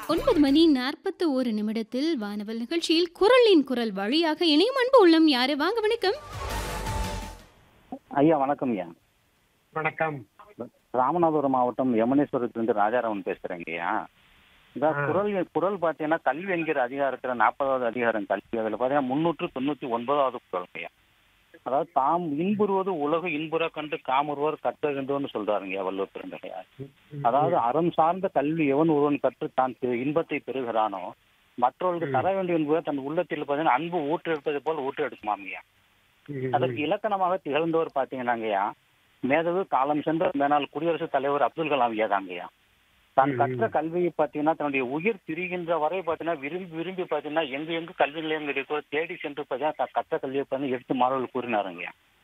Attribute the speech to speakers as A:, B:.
A: ஒன்பது மணி நாற்பத்து ஒரு நிமிடத்தில் வானவல் நிகழ்ச்சியில் குரலின் குரல் வழியாக இணையும் அன்பு உள்ளம் யாரு வாங்க வணக்கம்
B: ஐயா வணக்கம் ஐயா
C: வணக்கம்
B: ராமநாதபுரம் மாவட்டம் யமுனேஸ்வரத்திலிருந்து ராஜாராமன் பேசுறேங்க ஐயா இதான்
C: ஆ.
B: குரல் குரல் பார்த்தீங்கன்னா கல்வி என்கிற அதிகாரத்தில் நாற்பதாவது அதிகாரம் கல்வி அதில் பார்த்தீங்கன்னா முன்னூற்று தொண்ணூற்றி ஒன்பதாவது குரல் ஐயா அதாவது தாம் இன்புறுவது உலகு இன்புற கண்டு காமுறுவர் கற்றுகின்றோன்னு சொல்றாருங்க ஐயா வள்ளுவர் பெருந்தகையார் அதாவது அறம் சார்ந்த கல்வி எவன் ஒருவன் கற்று தான் பெ- இன்பத்தை பெறுகிறானோ மற்றவர்களுக்கு தர வேண்டும் என்பதை தன் உள்ளத்தில் பார்த்தீங்கன்னா அன்பு ஊற்றெடுப்பது போல் ஊற்றெடுக்குமாங்கய்யா அதற்கு இலக்கணமாக திகழ்ந்தவர் பாத்தீங்கன்னாங்கய்யா மேதகு காலம் சென்ற மேனால் குடியரசுத் தலைவர் அப்துல் கலாம் ஐயா தாங்கய்யா தான்
C: ம்,
B: கற்ற
C: ம்.
B: கல்வியை பார்த்தீங்கன்னா தன்னுடைய உயிர் பிரிகின்ற வரை பார்த்தீங்கன்னா விரும்பி விரும்பி பார்த்தீங்கன்னா எங்கு எங்கு கல்வி நிலையங்கள் இருக்கோ தேடி சென்று பார்த்தீங்கன்னா தான் கற்ற கல்வியை பார்த்தீங்கன்னா எடுத்து மாணவர்கள் கூறினாருங்கய்யா